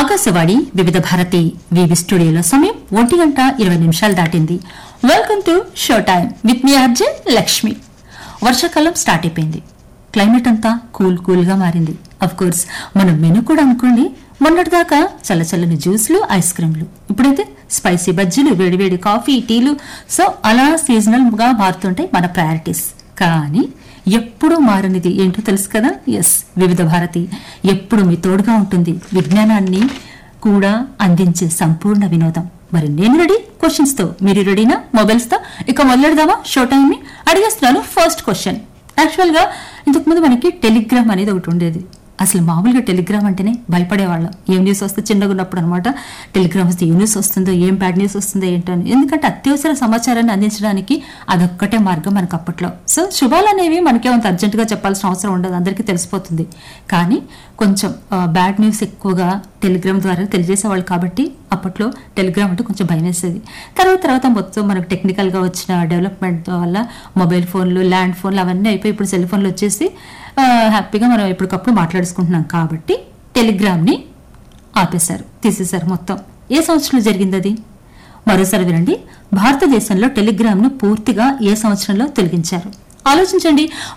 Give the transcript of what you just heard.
ఆకాశవాణి వివిధ భారతి వివి స్టూడియోలో సమయం ఒంటి గంట ఇరవై నిమిషాలు దాటింది welcome to show time with me Arjun Lakshmi వర్షాకాలం స్టార్ట్ అయిపోయింది క్లైమేట్ అంతా కూల్ కూల్ గా మారింది అఫ్ కోర్స్ మన మెను కూడా అనుకోండి మొన్నటిదాకా చల్లచల్లని జ్యూస్లు ఐస్ క్రీమ్లు ఇప్పుడైతే స్పైసీ బజ్జీలు వేడివేడి కాఫీ టీలు సో అలా సీజనల్ గా మారుతుంటాయి మన ప్రయారిటీస్ కానీ ఎప్పుడూ మారనిది ఏంటో తెలుసు కదా ఎస్ వివిధ భారతి ఎప్పుడు మీ తోడుగా ఉంటుంది విజ్ఞానాన్ని కూడా అందించే సంపూర్ణ వినోదం మరి నేను రెడీ క్వశ్చన్స్ తో మీరు రెడీనా మొబైల్స్ తో ఇక మొదలెడదామా షో టైం ని అడిగేస్తున్నాను ఫస్ట్ క్వశ్చన్ యాక్చువల్ గా ఇంతకు ముందు మనకి టెలిగ్రామ్ అనేది ఒకటి ఉండేది అసలు మామూలుగా టెలిగ్రామ్ అంటేనే భయపడేవాళ్ళం ఏం న్యూస్ వస్తే చిన్నగా ఉన్నప్పుడు అనమాట టెలిగ్రామ్ వస్తే ఏం న్యూస్ వస్తుందో ఏం బ్యాడ్ న్యూస్ వస్తుందో ఏంటో అని ఎందుకంటే అత్యవసర సమాచారాన్ని అందించడానికి అదొక్కటే మార్గం మనకు అప్పట్లో సో శుభాలు అనేవి మనకేమంత అర్జెంటుగా చెప్పాల్సిన అవసరం ఉండదు అందరికీ తెలిసిపోతుంది కానీ కొంచెం బ్యాడ్ న్యూస్ ఎక్కువగా టెలిగ్రామ్ ద్వారా తెలియజేసేవాళ్ళు కాబట్టి అప్పట్లో టెలిగ్రామ్ అంటే కొంచెం భయం వేసేది తర్వాత తర్వాత మొత్తం మనకు టెక్నికల్ గా వచ్చిన డెవలప్మెంట్ వల్ల మొబైల్ ఫోన్లు ల్యాండ్ ఫోన్లు అవన్నీ అయిపోయి ఇప్పుడు సెల్ ఫోన్లు వచ్చేసి ఆ, హ్యాపీగా మనం ఎప్పటికప్పుడు మాట్లాడుకుంటున్నాం కాబట్టి టెలిగ్రామ్ ని ఆపేశారు తీసేశారు మొత్తం ఏ సంవత్సరంలో జరిగింది అది మరోసారి వినండి భారతదేశంలో టెలిగ్రామ్ ను పూర్తిగా ఏ సంవత్సరంలో తొలగించారు ఆలోచించండి